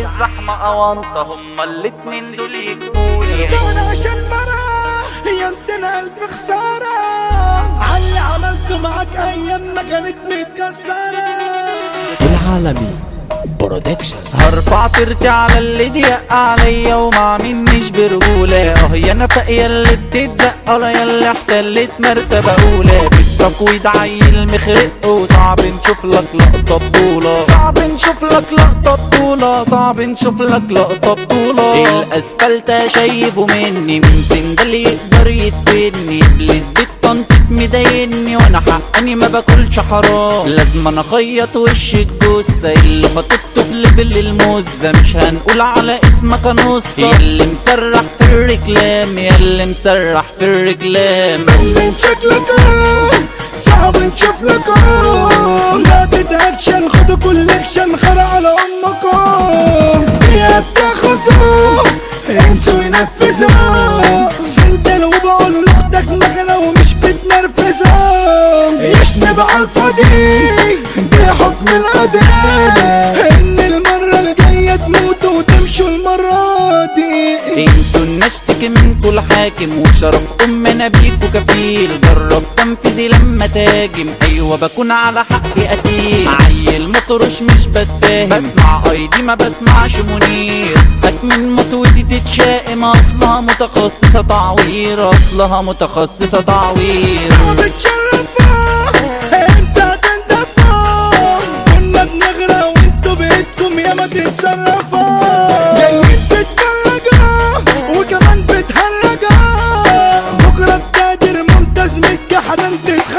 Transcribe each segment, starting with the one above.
الزحمة أونطة هما الاتنين دول يكفوني دون عشان مرة هي انتنا الف خسارة عاللي عملته معاك ايام ما كانت متكسرة العالمي برودكشن هرفع طيرتي على اللي ضيق عليا وما منيش برجولة اه يا نفق اللي بتتزق ولا يا احتلت مرتبة أولى بالتقويض عيل مخرق وصعب نشوف لك لقطة بطولة صعب نشوف لك لقطة بطولة صعب نشوف لك لقطة بطولة الأسفلت شايبه مني من سندل يقدر يدفني إبليس بالطنطة مضايقني وانا حقني ما باكلش حرام لازم انا اخيط وش الجثه اللي خطبته في ليفل المزه مش هنقول على اسمك نص اللي مسرح في الرجلام يا اللي مسرح في الرجلام من شكلك آه، صعب نشوف لك آه. لا تتأكشن خدوا كولكشن خرع على امكم يا بتاخذوا انسوا ينفذوا سندل وبقول لاختك مكنه ومش بتنرفزها يشنب على الفاضي ده حكم القدر ان المره الجايه تموتوا وتمشوا المره دي انسوا نشتكي منكوا الحاكم وشرف امنا بيكوا كفيل جرب تنفيذي لما تاجم ايوه بكون على حقي قتيل عيل مطرش مش بتفاهم بسمع ايدي ما بسمعش منير من مطوتي تتشائم اصلها متخصصة تعوير اصلها متخصصة تعوير صعب تشرفها انت تندفع كنا بنغرق وانتوا بايدكم يا ما تتصرفوا جايين تتفرجوا وكمان بتهرجوا بكره بتقدر ممتاز متجحدا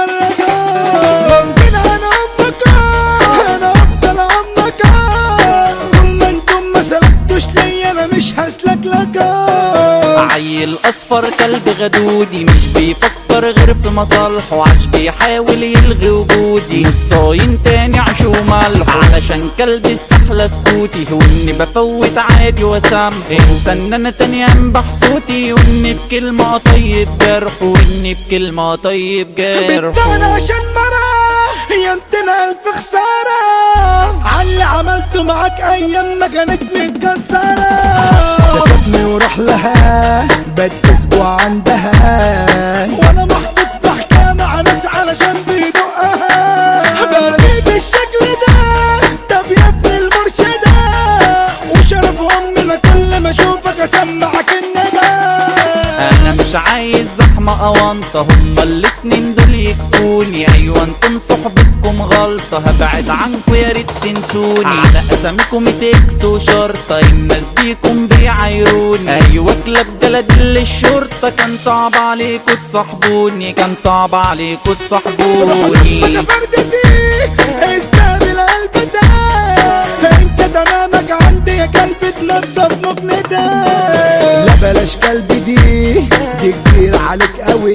تتخرجوا ممكن انا امك انا افضل عمك طول ما انتم ما سلكتوش ليا انا مش هسلك لك عيل اصفر كلب غدودي مش بيفكر غير في مصالحه عاش بيحاول يلغي وجودي مش صاين تاني عيش وملح علشان كلب استحلى سكوتي واني بفوت عادي وسامحه انسان انا تاني انبح صوتي واني بكلمة طيب جرح واني بكلمة طيب جرح بتاعنا عشان مرة هي انتنا الف خسارة عاللي عملته معاك ايام ما كانت متكسرة تسيبني وروح لها بقت اسبوع عندها وانا محطوط في حكاية مع ناس علشان بيدقها بقيت بالشكل ده طب يا ابن المرشدة وشرف امنا كل ما اشوفك اسمعك الندى انا مش عايز زحمة اونطة هما الاتنين دول يكفوني ايوه انتم صحبتكم غلطة هبعد عنكم يا ريت تنسوني على اساميكم تكسوا شرطة الناس بيكم بيعايروني ايوه كلاب جلد الشرطة كان صعب عليكوا تصاحبوني كان صعب عليكوا تصاحبوني انا فردتي استقبل قلب ده انت تمامك عندي يا كلب تنضف مكنده لا بلاش كلب دي دي كبير عليك قوي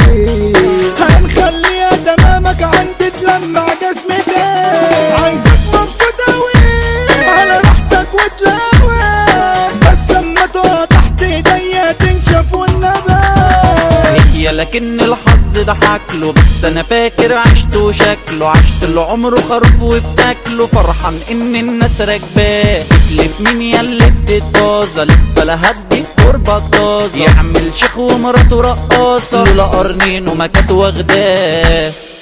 هنخليها تمامك عندي تلمع جسمي ده عايزك مبسوط قوي على راحتك وتلاوي بس اما تقع تحت ايديا تنشف والنبات هي لكن الحظ ضحك له بس انا فاكر عشته شكله عشت له عمره خروف وبتاكله فرحان ان الناس راكباه تلف مين يا اللي بتتباظى بلا هدي قربة طازة يعمل شيخ ومراته رقاصة لولا قرنين وما كانت واخداه